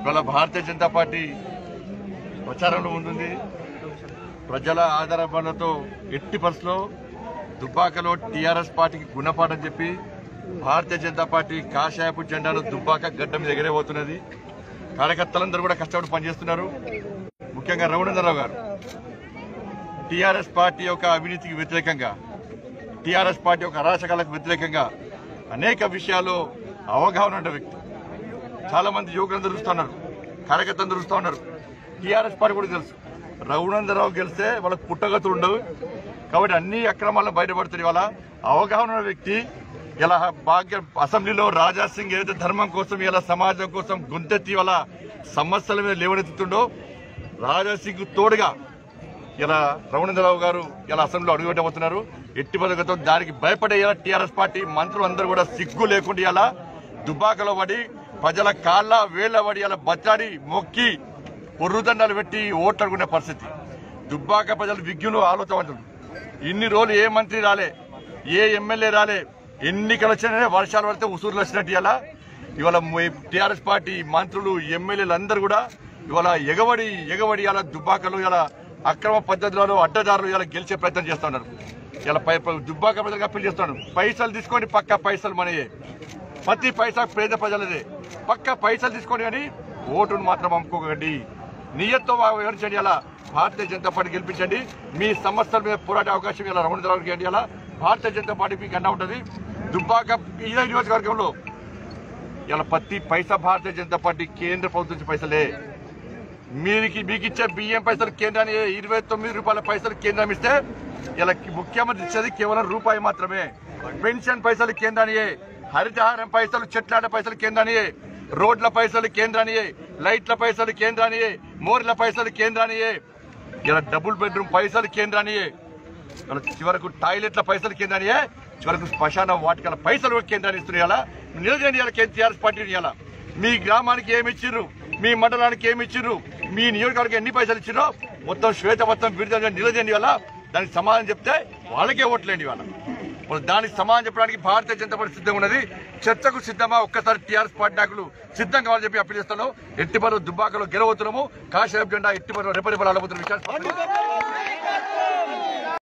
ఇవాళ భారతీయ జనతా పార్టీ ప్రచారంలో ఉంటుంది ప్రజల ఆధారపడతో ఎట్టి పరిస్థితుల్లో దుబ్బాకలో టీఆర్ఎస్ పార్టీకి గుణపాఠం చెప్పి భారతీయ జనతా పార్టీ కాషాయపు జెండాను దుబ్బాక గడ్డ మీద ఎగరేపోతున్నది కార్యకర్తలందరూ కూడా కష్టపడి పనిచేస్తున్నారు ముఖ్యంగా రఘునందరావు గారు టీఆర్ఎస్ పార్టీ యొక్క అవినీతికి వ్యతిరేకంగా టీఆర్ఎస్ పార్టీ యొక్క అరాచకాలకు వ్యతిరేకంగా అనేక విషయాల్లో అవగాహన ఉన్న వ్యక్తి చాలా మంది యువకులందరూ చూస్తూ ఉన్నారు కార్యకర్తలందరూ చూస్తూ ఉన్నారు టీఆర్ఎస్ పార్టీ కూడా తెలుసు రఘునందరావు గెలిస్తే వాళ్ళకి పుట్టగతులు ఉండవు కాబట్టి అన్ని అక్రమాలను బయటపడుతుంది ఇవాళ అవగాహన ఉన్న వ్యక్తి ఇలా భాగ్య అసెంబ్లీలో రాజా సింగ్ ఏదైతే ధర్మం కోసం ఇలా సమాజం కోసం గొంతెత్తి వాళ్ళ సమస్యల మీద లేవనెత్తుతుండో రాజా సింగ్ తోడుగా ఇలా రమణేంద్రరావు గారు ఇలా అసెంబ్లీలో అడుగుపెట్టబోతున్నారు ఎట్టి పథకంతో దానికి భయపడే ఇలా టీఆర్ఎస్ పార్టీ మంత్రులు అందరూ కూడా సిగ్గు లేకుండా ఇలా దుబ్బాకలో పడి ప్రజల కాళ్ళ వేళ్ల పడి ఇలా బచ్చాడి మొక్కి పొర్రుదండాలు పెట్టి ఓట్లాడుకునే పరిస్థితి దుబ్బాక ప్రజలు విజ్ఞులు ఆలోచన ఇన్ని రోజులు ఏ మంత్రి రాలే ఏ ఎమ్మెల్యే రాలే ఎన్నికలు వచ్చినా వర్షాలు పడితే ఉసూరులు వచ్చినట్టు ఇలా ఇవాళ టీఆర్ఎస్ పార్టీ మంత్రులు ఎమ్మెల్యేలు అందరూ కూడా ఇవాళ ఎగబడి ఎగబడి ఇలా దుబ్బాకలు ఇలా అక్రమ పద్ధతులలో అడ్డదారులు ఇలా గెలిచే ప్రయత్నం చేస్తున్నారు ఇలా పై పై- దుబ్బాక ప్రజలకు అప్పీల్ చేస్తున్నారు పైసలు తీసుకోండి పక్క పైసలు మనయే ప్రతి పైసా పేద ప్రజలదే పక్క పైసలు తీసుకోండి కానీ ఓటును మాత్రం అమ్ముకోకండి నియత్తో వివరించండి అలా భారతీయ జనతా పార్టీ గెలిపించండి మీ సమస్యల మీద పోరాడే అవకాశం ఇలా రమణరావుకి ఇవ్వండి అలా భారతీయ జనతా పార్టీ మీకు అండా ఉంటుంది దుబ్బాక ఇదే నియోజకవర్గంలో ఇలా ప్రతి పైసా భారతీయ జనతా పార్టీ కేంద్ర ప్రభుత్వం నుంచి పైసలే మీరికి మీకు ఇచ్చే బియ్యం పైసలు కేంద్రాన్ని ఇరవై తొమ్మిది రూపాయల పైసలు కేంద్రం ఇస్తే ఇలా ముఖ్యమంత్రి ఇచ్చేది కేవలం రూపాయి మాత్రమే పెన్షన్ పైసలు కేంద్రానియే హరితహారం పైసలు చెట్లాట పైసలు కేంద్రానియే రోడ్ల పైసలు కేంద్రానియే లైట్ల పైసలు కేంద్రానియే మోర్ల పైసలు కేంద్రానియే ఇలా డబుల్ బెడ్రూమ్ పైసలు కేంద్రానియే ఇలా చివరకు టాయిలెట్ల పైసలు కేంద్రానియే చివరకు శ్మశాన వాటికల పైసలు కూడా కేంద్రాన్ని ఇస్తున్నాయి నిలజండి ఇలా టీఆర్ఎస్ పార్టీని ఇలా మీ గ్రామానికి ఏమి ఇచ్చిర్రు మీ మండలానికి ఏమి ఇచ్చిర్రు మీ నియోజకవర్గం ఎన్ని పైసలు ఇచ్చిరో మొత్తం శ్వేత మొత్తం విడుదల నిలజండి వల్ల దానికి సమాధానం చెప్తే వాళ్ళకే ఓట్లేండి వాళ్ళ మరి దానికి సమాధానం చెప్పడానికి భారతీయ జనతా పార్టీ సిద్ధంగా ఉన్నది చర్చకు సిద్ధమా ఒక్కసారి టీఆర్ఎస్ పార్టీ నాయకులు సిద్ధంగా కావాలని చెప్పి అప్పీల్ చేస్తాను ఎట్టి పరువు దుబ్బాకలో గెలవతున్నాము కాషాయం జెండా ఎట్టి పరువు రెపరెపలు అలబోతున్న విషయాన్ని